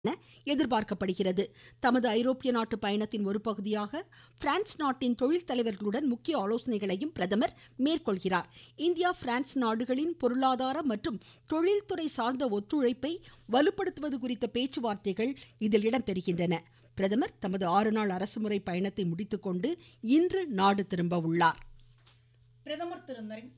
என எதிர்பார்க்கப்படுகிறது தமது ஐரோப்பிய நாட்டு பயணத்தின் ஒரு பகுதியாக பிரான்ஸ் நாட்டின் தொழில் தலைவர்களுடன் முக்கிய ஆலோசனைகளையும் பிரதமர் மேற்கொள்கிறார் இந்தியா பிரான்ஸ் நாடுகளின் பொருளாதார மற்றும் தொழில்துறை சார்ந்த ஒத்துழைப்பை வலுப்படுத்துவது குறித்த பேச்சுவார்த்தைகள் இதில் இடம்பெறுகின்றன பிரதமர் தமது ஆறு நாள் அரசுமுறை பயணத்தை முடித்துக்கொண்டு இன்று நாடு திரும்ப உள்ளார் பிரதமர் திரு நரேந்திர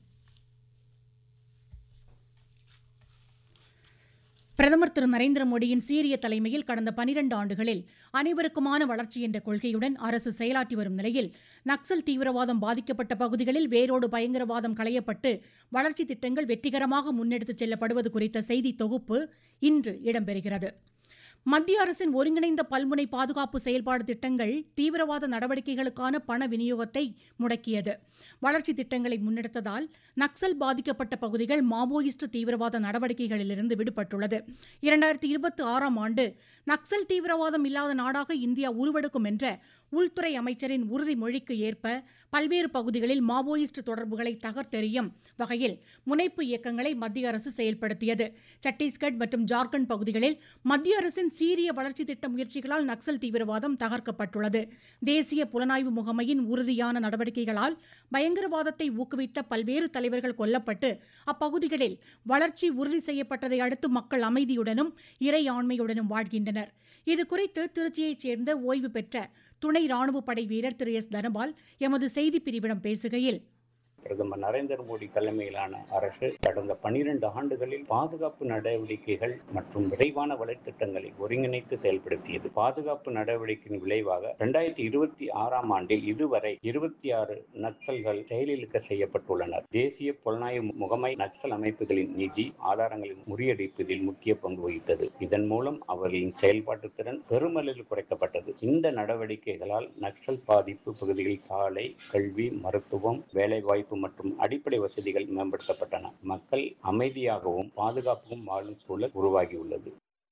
பிரதமர் திரு நரேந்திர மோடியின் சீரிய தலைமையில் கடந்த பனிரெண்டு ஆண்டுகளில் அனைவருக்குமான வளர்ச்சி என்ற கொள்கையுடன் அரசு செயலாற்றி வரும் நிலையில் நக்சல் தீவிரவாதம் பாதிக்கப்பட்ட பகுதிகளில் வேரோடு பயங்கரவாதம் களையப்பட்டு வளர்ச்சி திட்டங்கள் வெற்றிகரமாக முன்னெடுத்துச் செல்லப்படுவது குறித்த செய்தி தொகுப்பு இன்று இடம்பெறுகிறது மத்திய அரசின் ஒருங்கிணைந்த பல்முனை பாதுகாப்பு செயல்பாடு திட்டங்கள் தீவிரவாத நடவடிக்கைகளுக்கான பண விநியோகத்தை முடக்கியது வளர்ச்சி திட்டங்களை முன்னெடுத்ததால் நக்சல் பாதிக்கப்பட்ட பகுதிகள் மாவோயிஸ்ட் தீவிரவாத நடவடிக்கைகளிலிருந்து விடுபட்டுள்ளது இரண்டாயிரத்தி இருபத்தி ஆறாம் ஆண்டு நக்சல் தீவிரவாதம் இல்லாத நாடாக இந்தியா உருவெடுக்கும் என்ற உள்துறை அமைச்சரின் உறுதிமொழிக்கு ஏற்ப பல்வேறு பகுதிகளில் மாவோயிஸ்ட் தொடர்புகளை தகர்த்தெறியும் வகையில் முனைப்பு இயக்கங்களை மத்திய அரசு செயல்படுத்தியது சத்தீஸ்கட் மற்றும் ஜார்க்கண்ட் பகுதிகளில் மத்திய அரசின் சீரிய வளர்ச்சி திட்ட முயற்சிகளால் நக்சல் தீவிரவாதம் தகர்க்கப்பட்டுள்ளது தேசிய புலனாய்வு முகமையின் உறுதியான நடவடிக்கைகளால் பயங்கரவாதத்தை ஊக்குவித்த பல்வேறு தலைவர்கள் கொல்லப்பட்டு அப்பகுதிகளில் வளர்ச்சி உறுதி செய்யப்பட்டதை அடுத்து மக்கள் அமைதியுடனும் இறையாண்மையுடனும் வாழ்கின்றனர் இதுகுறித்து திருச்சியைச் சேர்ந்த ஓய்வு பெற்ற துணை ராணுவ படை வீரர் திரு எஸ் தனபால் எமது செய்திப் பிரிவிடம் பேசுகையில் பிரதமர் நரேந்திர மோடி தலைமையிலான அரசு கடந்த பனிரெண்டு ஆண்டுகளில் பாதுகாப்பு நடவடிக்கைகள் மற்றும் விரைவான வலைத்திட்டங்களை ஒருங்கிணைத்து செயல்படுத்தியது பாதுகாப்பு நடவடிக்கையின் விளைவாக இரண்டாயிரத்தி இருபத்தி ஆறாம் ஆண்டில் இதுவரை இருபத்தி ஆறு நக்சல்கள் செயலிழக்க செய்யப்பட்டுள்ளனர் தேசிய புலனாய்வு முகமை நக்சல் அமைப்புகளின் நிதி ஆதாரங்களின் முறியடிப்பதில் முக்கிய பங்கு வகித்தது இதன் மூலம் அவர்களின் செயல்பாட்டு திறன் பெருமளவில் குறைக்கப்பட்டது இந்த நடவடிக்கைகளால் நக்சல் பாதிப்பு பகுதிகளில் சாலை கல்வி மருத்துவம் வேலைவாய்ப்பு மற்றும் அடிப்படை வசதிகள் மேம்படுத்தப்பட்டன மக்கள் அமைதியாகவும் பாதுகாப்பும் வாழும் சூழல் உருவாகியுள்ளது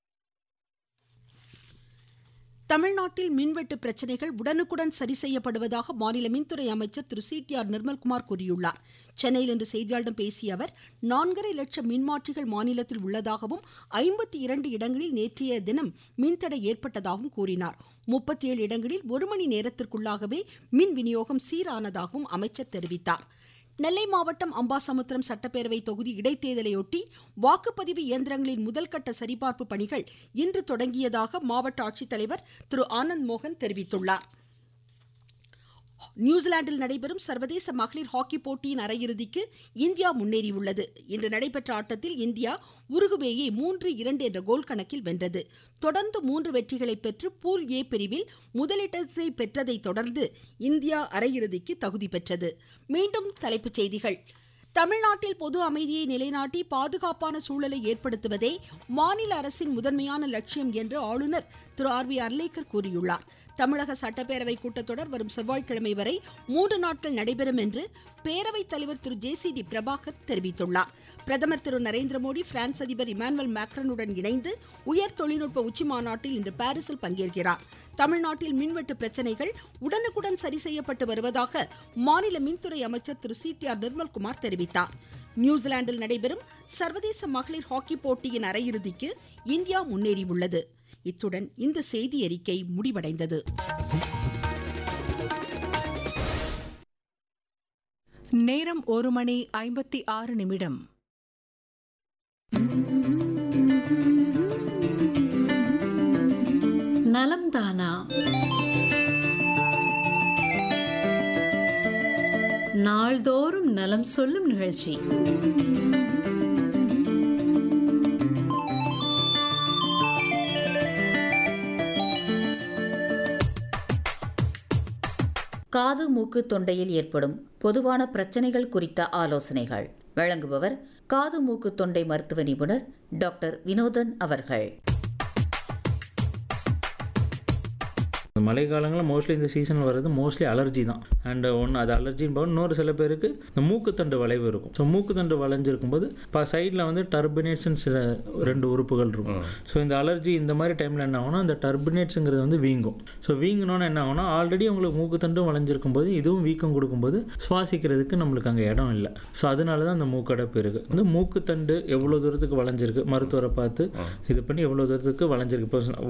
தமிழ்நாட்டில் மின்வெட்டு பிரச்சனைகள் உடனுக்குடன் சரி செய்யப்படுவதாக மாநில மின்துறை அமைச்சர் திரு சி டி ஆர் நிர்மல்குமார் கூறியுள்ளார் சென்னையில் இன்று செய்தியாளர்களிடம் பேசிய அவர் நான்கரை லட்சம் மின்மாற்றிகள் மாநிலத்தில் உள்ளதாகவும் ஐம்பத்தி இரண்டு இடங்களில் நேற்றைய தினம் மின்தடை ஏற்பட்டதாகவும் கூறினார் முப்பத்தி ஏழு இடங்களில் ஒரு மணி நேரத்திற்குள்ளாகவே மின் விநியோகம் சீரானதாகவும் அமைச்சர் தெரிவித்தார் நெல்லை மாவட்டம் அம்பாசமுத்திரம் சட்டப்பேரவை தொகுதி இடைத்தேர்தலையொட்டி வாக்குப்பதிவு இயந்திரங்களின் முதல்கட்ட சரிபார்ப்பு பணிகள் இன்று தொடங்கியதாக மாவட்ட ஆட்சித்தலைவர் திரு ஆனந்த் மோகன் தெரிவித்துள்ளார் நியூசிலாந்தில் நடைபெறும் சர்வதேச மகளிர் ஹாக்கி போட்டியின் அரையிறுதிக்கு இந்தியா முன்னேறியுள்ளது இன்று நடைபெற்ற ஆட்டத்தில் இந்தியா உருகுவேயை மூன்று இரண்டு என்ற கோல் கணக்கில் வென்றது தொடர்ந்து மூன்று வெற்றிகளை பெற்று பூல் ஏ பிரிவில் முதலிடத்தை பெற்றதை தொடர்ந்து இந்தியா அரையிறுதிக்கு தகுதி பெற்றது மீண்டும் தலைப்புச் செய்திகள் தமிழ்நாட்டில் பொது அமைதியை நிலைநாட்டி பாதுகாப்பான சூழலை ஏற்படுத்துவதே மாநில அரசின் முதன்மையான லட்சியம் என்று ஆளுநர் திரு ஆர் வி அர்லேக்கர் கூறியுள்ளார் தமிழக சட்டப்பேரவை கூட்டத்தொடர் வரும் செவ்வாய்க்கிழமை வரை மூன்று நாட்கள் நடைபெறும் என்று பேரவைத் தலைவர் திரு ஜே சி டி பிரபாகர் தெரிவித்துள்ளார் பிரதமர் திரு நரேந்திர மோடி பிரான்ஸ் அதிபர் இமானுவல் மேக்ரனுடன் இணைந்து உயர் தொழில்நுட்ப உச்சி மாநாட்டில் இன்று பாரிஸில் பங்கேற்கிறார் தமிழ்நாட்டில் மின்வெட்டு பிரச்சனைகள் உடனுக்குடன் சரி செய்யப்பட்டு வருவதாக மாநில மின்துறை அமைச்சர் திரு சி டி ஆர் நிர்மல்குமார் தெரிவித்தார் நியூசிலாந்தில் நடைபெறும் சர்வதேச மகளிர் ஹாக்கி போட்டியின் அரையிறுதிக்கு இந்தியா முன்னேறியுள்ளது இத்துடன் இந்த செய்தி அறிக்கை முடிவடைந்தது நேரம் ஒரு மணி ஐம்பத்தி ஆறு நிமிடம் நலம் தானா நாள்தோறும் நலம் சொல்லும் நிகழ்ச்சி காது மூக்கு தொண்டையில் ஏற்படும் பொதுவான பிரச்சனைகள் குறித்த ஆலோசனைகள் வழங்குபவர் காது மூக்கு தொண்டை மருத்துவ நிபுணர் டாக்டர் வினோதன் அவர்கள் மழை காலங்களில் மோஸ்ட்லி இந்த சீசன் வர்றது மோஸ்ட்லி அலர்ஜி தான் அண்ட் ஒன்று அது அலர்ஜின்னு பார்க்க இன்னொரு சில பேருக்கு இந்த மூக்குத்தண்டு வளைவு இருக்கும் ஸோ மூக்குத்தண்டு வளைஞ்சிருக்கும் போது இப்போ சைடில் வந்து டர்பினேட்ஸ்னு சில ரெண்டு உறுப்புகள் இருக்கும் ஸோ இந்த அலர்ஜி இந்த மாதிரி டைமில் என்ன ஆகும்னா அந்த டர்பினேட்ஸுங்கிறது வந்து வீங்கும் ஸோ வீங்கினோன்னு என்ன ஆகும்னா ஆல்ரெடி உங்களுக்கு மூக்குத்தண்டும் வளைஞ்சிருக்கும் போது இதுவும் வீக்கம் கொடுக்கும்போது சுவாசிக்கிறதுக்கு நம்மளுக்கு அங்கே இடம் இல்லை ஸோ அதனால தான் அந்த மூக்கடைப்பு இருக்குது வந்து மூக்குத்தண்டு எவ்வளோ தூரத்துக்கு வளைஞ்சிருக்கு மருத்துவரை பார்த்து இது பண்ணி எவ்வளோ தூரத்துக்கு வளைஞ்சிருக்கு இப்போ